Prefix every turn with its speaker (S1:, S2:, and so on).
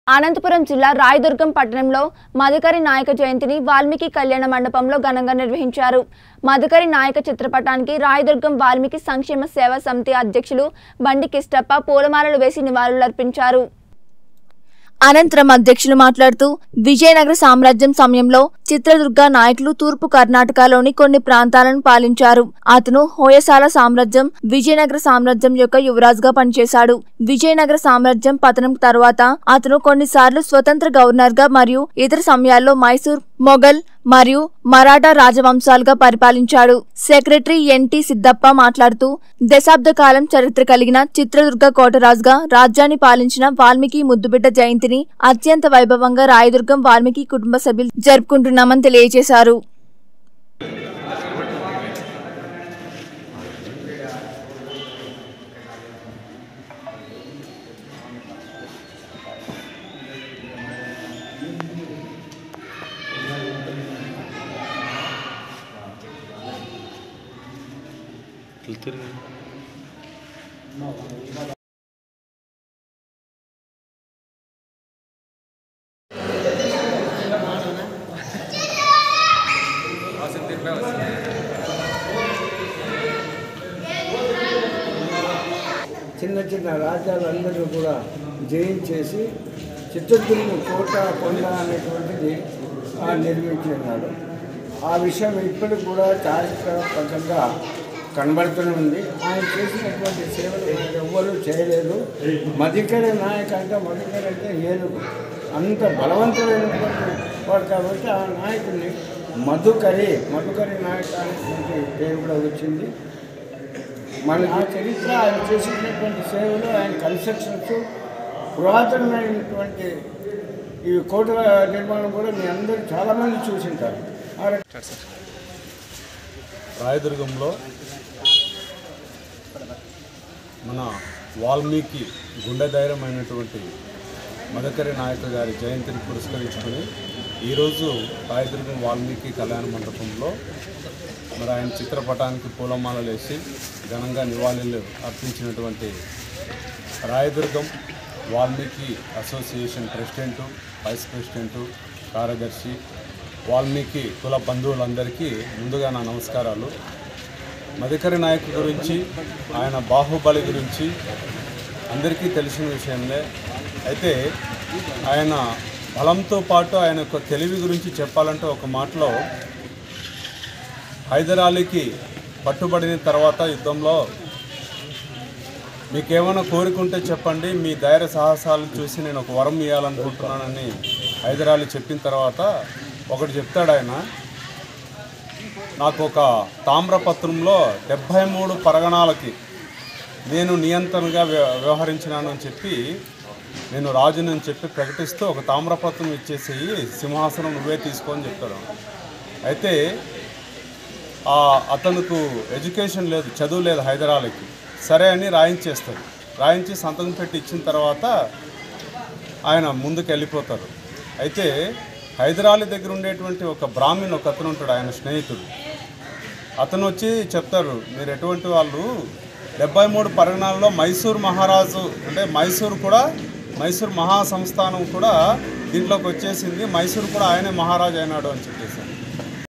S1: అనంతపురం జిల్లా రాయదుర్గం పట్టణంలో మధుకరి నాయక జయంతిని వాల్మీకి కళ్యాణ మండపంలో ఘనంగా నిర్వహించారు మధుకరి నాయక చిత్రపటానికి రాయదుర్గం వాల్మీకి సంక్షేమ సేవా సమితి అధ్యక్షులు బండి కిష్టప్ప పూలమాలలు వేసి నివాళులర్పించారు అనంతరం అధ్యక్షులు మాట్లాడుతూ విజయనగర సామ్రాజ్యం సమయంలో చిత్రదుర్గ నాయకులు తూర్పు కర్ణాటకలోని కొన్ని ప్రాంతాలను పాలించారు అతను హోయసాల సామ్రాజ్యం విజయనగర సామ్రాజ్యం యొక్క యువరాజుగా పనిచేశాడు విజయనగర సామ్రాజ్యం పతనం తర్వాత అతను కొన్నిసార్లు స్వతంత్ర గవర్నర్ గా మరియు ఇతర సమయాల్లో మైసూర్ మొఘల్ మరియు మరాఠా రాజవంశాలుగా పరిపాలించాడు సెక్రటరీ ఎన్టీ సిద్దప్ప మాట్లాడుతూ దశాబ్ద కాలం చరిత్ర కలిగిన చిత్రదుర్గ కోటరాజుగా రాజ్యాన్ని పాలించిన వాల్మీకి ముద్దుబిడ్డ జయంతిని అత్యంత వైభవంగా రాయదుర్గం వాల్మీకి కుటుంబ సభ్యులు జరుపుకుంటున్నామని తెలియజేశారు
S2: చిన్న చిన్న రాజ్యాలందరూ కూడా జయించేసి చిత్తూరు కోట కొండ అనేటువంటిది ఆ, నిర్మించినాడు ఆ విషయం ఇప్పటికి కూడా చారిత్రాత్మకంగా కనబడుతూనే ఉంది ఆయన చేసినటువంటి సేవలు ఎవ్వరూ చేయలేదు మధికర నాయక అంటే మధికర అంటే ఏనుగు అంత బలవంతుడైనటువంటి వాడు కాబట్టి ఆ నాయకుడిని మధుకరి మధుకరి నాయక అనేటువంటి పేరు కూడా వచ్చింది మన ఆ చరిత్ర ఆయన చేసినటువంటి సేవలు ఆయన కన్స్ట్రక్షన్స్ పురాతనమైనటువంటి ఈ కోటల నిర్మాణం కూడా మీ అందరూ చాలామంది చూసింటారు ఆ రక-
S3: రాయదుర్గంలో మన వాల్మీకి గుండె ధైర్యమైనటువంటి మదకరి నాయక గారి జయంతిని పురస్కరించుకొని ఈరోజు రాయదుర్గం వాల్మీకి కళ్యాణ మండపంలో మరి ఆయన చిత్రపటానికి పూలమాలలు వేసి ఘనంగా నివాళులు అర్పించినటువంటి Rayadurgam Valmiki association president vice president కార్యదర్శి వాల్మీకి కుల బంధువులందరికీ ముందుగా నా నమస్కారాలు మధుకరి నాయక్ గురించి ఆయన బాహుబలి గురించి అందరికీ తెలిసిన విషయంలే అయితే ఆయన బలంతో పాటు ఆయన యొక్క తెలివి గురించి చెప్పాలంటే ఒక మాటలో హైదరాలీకి పట్టుబడిన తర్వాత యుద్ధంలో మీకేమైనా కోరికుంటే చెప్పండి మీ ధైర్య సాహసాలను చూసి నేను ఒక వరం ఇవ్వాలనుకుంటున్నానని హైదరాలీ చెప్పిన తర్వాత ఒకటి చెప్తాడు ఆయన నాకు ఒక తామ్రపత్రంలో డెబ్భై మూడు పరగణాలకి నేను నియంత్రణగా వ్య- వ్యవహరించినాను అని చెప్పి నేను రాజుని అని చెప్పి ప్రకటిస్తూ ఒక తామ్రపత్రం ఇచ్చేసి సింహాసనం నువ్వే తీసుకొని చెప్తాడు అయితే ఆ అతనుకు ఎడ్యుకేషన్ లేదు చదువు లేదు హైదరాబాద్కి సరే అని రాయించేస్తాడు రాయించి సంతకం పెట్టి ఇచ్చిన తర్వాత ఆయన ముందుకు వెళ్ళిపోతారు అయితే హైదరాబాద్ దగ్గర ఉండేటువంటి ఒక బ్రాహ్మణ్ ఒక అతను ఉంటాడు ఆయన స్నేహితుడు అతను వచ్చి చెప్తారు మీరు ఎటువంటి వాళ్ళు డెబ్బై మూడు పరిగణాల్లో మైసూర్ మహారాజు అంటే మైసూర్ కూడా మైసూర్ మహా సంస్థానం కూడా దీంట్లోకి వచ్చేసింది మైసూర్ కూడా ఆయనే మహారాజు అయినాడు అని చెప్పి